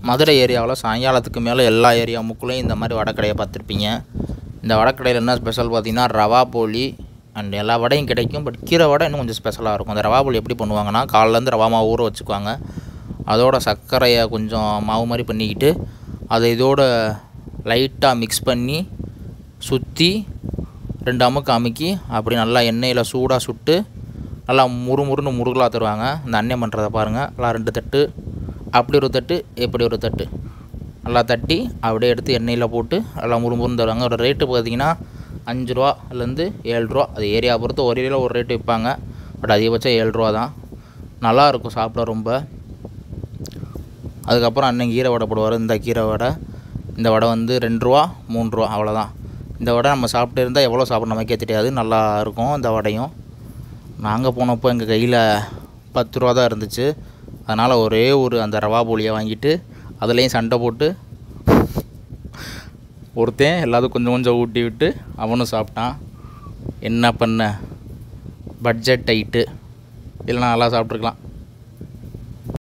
மதுரை ஏரியாவில் சாயங்காலத்துக்கு மேலே எல்லா ஏரியா முக்குலையும் இந்த மாதிரி வடக்கடையை பார்த்துருப்பீங்க இந்த வடக்கடையில் என்ன ஸ்பெஷல் பார்த்தீங்கன்னா ரவா போலி அண்ட் எல்லா வடையும் கிடைக்கும் பட் கீரை வடை இன்னும் கொஞ்சம் ஸ்பெஷலாக இருக்கும் அந்த ரவா போலி எப்படி பண்ணுவாங்கன்னா காலைலேருந்து ரவா மாவு ஊற வச்சுக்குவாங்க அதோட சர்க்கரையை கொஞ்சம் மாவு மாதிரி பண்ணிக்கிட்டு அதை இதோட லைட்டாக மிக்ஸ் பண்ணி சுற்றி ரெண்டு அமுக்கு அமுக்கி அப்படி நல்லா எண்ணெயில் சூடாக சுட்டு நல்லா முறுமுறுன்னு முருகலாக தருவாங்க இந்த அண்ணன் பண்ணுறத பாருங்கள் நல்லா ரெண்டு தட்டு அப்படி ஒரு தட்டு இப்படி ஒரு தட்டு நல்லா தட்டி அப்படியே எடுத்து எண்ணெயில் போட்டு நல்லா முறுமுறுன்னு தருவாங்க ஒரு ரேட்டு பார்த்தீங்கன்னா அஞ்சு ரூபாலேருந்து ஏழு ரூபா அது ஏரியா பொறுத்து ஒரு ஏரியாவில் ஒரு ரேட்டு விற்பாங்க பட் அதிகபட்சம் ஏழு ரூபா தான் நல்லா இருக்கும் சாப்பிட ரொம்ப அதுக்கப்புறம் அண்ணன் கீரை வடை போடுவார் இந்த கீரை வடை இந்த வடை வந்து ரெண்டு ரூபா மூணு ரூபா அவ்வளோதான் இந்த வடை நம்ம சாப்பிட்டு இருந்தால் எவ்வளோ சாப்பிட நமக்கே தெரியாது நல்லா இருக்கும் இந்த வடையும் நாங்கள் போனப்போ எங்கள் கையில் பத்து ரூபா தான் இருந்துச்சு அதனால் ஒரே ஒரு அந்த ரவா போலியை வாங்கிட்டு அதுலேயும் சண்டை போட்டு ஒருத்தன் எல்லாத்துக்கும் கொஞ்சம் கொஞ்சம் ஊட்டி விட்டு அவனும் சாப்பிட்டான் என்ன பண்ண பட்ஜெட் டைட்டு இல்லைனா நல்லா சாப்பிட்ருக்கலாம்